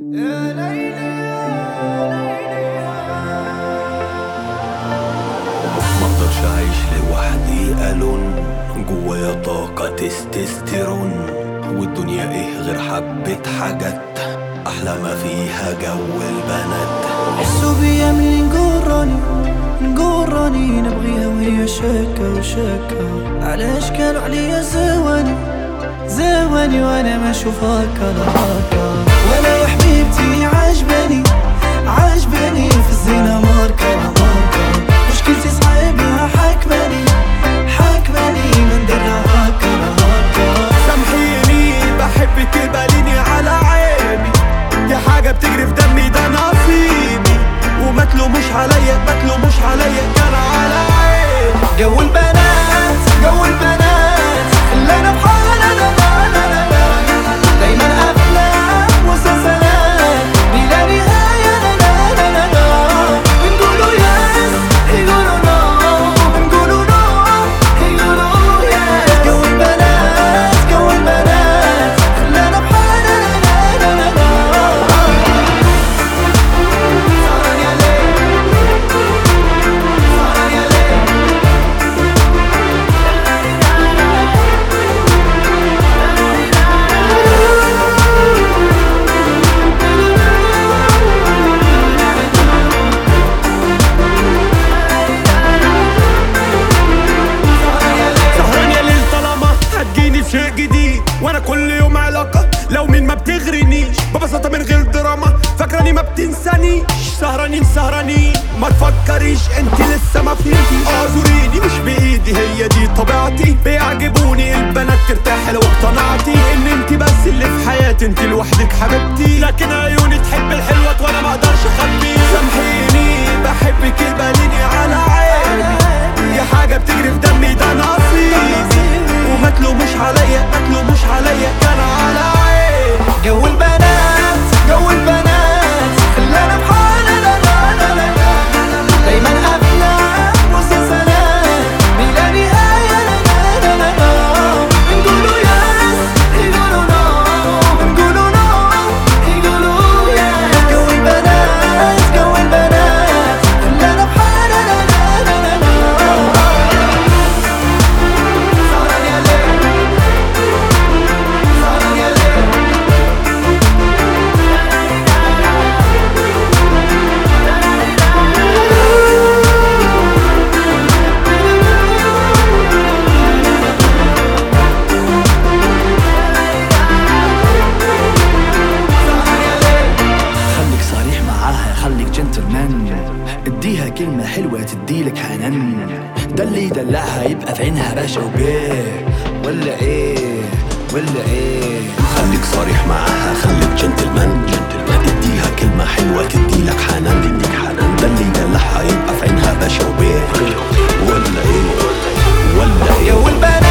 مقدرش اعيش لوحدي الون جوايا طاقة تستوستيرون والدنيا ايه غير حبة حاجات احلى ما فيها جو البنات حسوا بيا منين نقراني نقراني نبغيها وهي شاكة وشاكة على اشكال عليا زواني زواني وانا ما اشوف هكا لا هكا ولا يا حبيبتي عجباني عجباني في الزينة ماركة ماركة مشكلتي صعيبة حاكماني حاكماني ما نديرها هكا لا هكا سامحيني بحبك يباليني على عيبي دي حاجة بتجري في دمي ده نصيبي وما تلوموش عليا ما تلوموش عليا كان على عيبي جو البنات جو البنات خلانا بحالنا لا لا لا لا لا دايما افلام ومسلسلات بلا نهاية لا لا لا لا لا بنقولوا يس يقولوا نو بنقولوا نو يقولوا يس جو البنات جو البنات خلانا بحالنا لا لا لا لا لا صار يا ليل صار يا ليل سهران يا ليل طالما هتجيني في شيء جديد وانا كل يوم علاقة لو مين ما بتغرنيش ببساطة من غير دراما فاكراني ما بتنسانيش سهرانين سهرانين ما تفكريش انت لسه ما فهمتيش اعذريني مش بايدي هي دي طبيعتي بيعجبوني البنات ترتاح لو اقتنعتي ان انت بس اللي في حياتي انت لوحدك حبيبتي لكن عيوني تحب الحلوة وانا ما اقدرش اخبيه سامحيني بحبك يباليني على عيبي دي حاجة بتجري في دمي ده نصيبي وما تلوموش عليا ما تلوموش عليا كان على عيبي جو البنات جو البنات خلانا بحالنا لا لا لا لا لا دايما افلام ومسلسلات بلا نهاية لا لا لا لا لا بنقولوا يس يقولوا نو بنقولوا نو يقولوا يس جو البنات جو البنات خلانا بحالنا لا لا لا لا لا صار يا ليل صار يا ليل خليك صريح معاها خليك جنتلمان اديها كلمة حلوة تديلك حنان ده اللي يدلعها يبقى في عينها باشا وبيه ولا ايه ولا ايه خليك صريح معاها خليك جنتلمان جنتلمان اديها كلمة حلوة تديلك حنان تديك حنان ده اللي يدلعها يبقى في عينها باشا وبيه ولا ايه ولا ايه جو البنات